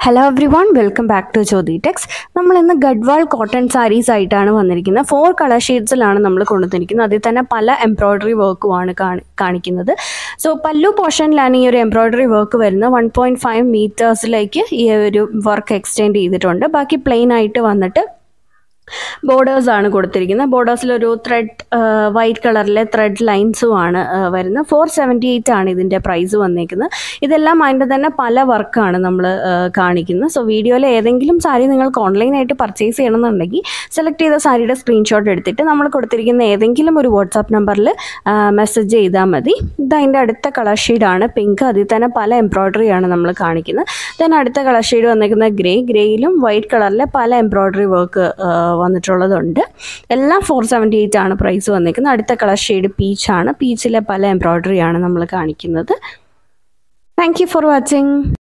hello everyone welcome back to Jyothi Tex നമ്മൾ ഇന്ന് Garhwal cotton saris ആയിട്ടാണ് വന്നിരിക്കുന്നത് ഫോർ കളർ ഷെയ്ഡ്സിലാണ് നമ്മൾ കൊണ്ടുവന്നിരിക്കുന്നത് അതിൽ തന്നെ പല എംബ്രോയ്ഡറി വർക്കുമാണ് കാണിക്കുന്നത് സോ പല്ലു പോർഷനിലാണ് ഈ ഒരു എംബ്രോയ്ഡറി വർക്ക് വരുന്നത് വൺ പോയിൻറ്റ് ഫൈവ് മീറ്റേഴ്സിലേക്ക് ഈ ഒരു വർക്ക് എക്സ്റ്റെൻഡ് ചെയ്തിട്ടുണ്ട് ബാക്കി പ്ലെയിൻ ആയിട്ട് വന്നിട്ട് ബോർഡേഴ്സ് ആണ് കൊടുത്തിരിക്കുന്നത് ബോർഡേഴ്സിൽ ഒരു ത്രെഡ് വൈറ്റ് കളറിലെ ത്രെഡ് ലൈൻസും ആണ് വരുന്നത് ഫോർ സെവൻറ്റി എയ്റ്റ് ആണ് ഇതിൻ്റെ പ്രൈസ് വന്നേക്കുന്നത് ഇതെല്ലാം അതിൻ്റെ തന്നെ പല വർക്കാണ് നമ്മൾ കാണിക്കുന്നത് സോ വീഡിയോയിൽ ഏതെങ്കിലും സാരി നിങ്ങൾക്ക് ഓൺലൈനായിട്ട് പർച്ചേസ് ചെയ്യണമെന്നുണ്ടെങ്കിൽ സെലക്ട് ചെയ്ത സാരിയുടെ സ്ക്രീൻഷോട്ട് എടുത്തിട്ട് നമ്മൾ കൊടുത്തിരിക്കുന്ന ഏതെങ്കിലും ഒരു വാട്സാപ്പ് നമ്പറിൽ മെസ്സേജ് ചെയ്താൽ മതി ഇത് അതിൻ്റെ അടുത്ത കളർ ഷെയ്ഡാണ് പിങ്ക് അതിൽ തന്നെ പല എംബ്രോയ്ഡറി ആണ് നമ്മൾ കാണിക്കുന്നത് ദെൻ അടുത്ത കളർ ഷെയ്ഡ് വന്നിരിക്കുന്നത് ഗ്രേ ഗ്രേയിലും വൈറ്റ് കളറിലെ പല എംബ്രോയ്ഡറി വർക്ക് വന്നിട്ടുള്ളതുണ്ട് എല്ലാം ഫോർ സെവൻറ്റി എയ്റ്റ് ആണ് പ്രൈസ് വന്നിരിക്കുന്നത് അടുത്ത കളർ ഷെയ്ഡ് പീച്ചാണ് പീച്ചിലെ പല എംബ്രോയ്ഡറി ആണ് നമ്മൾ കാണിക്കുന്നത് താങ്ക് യു ഫോർ വാച്ചിങ്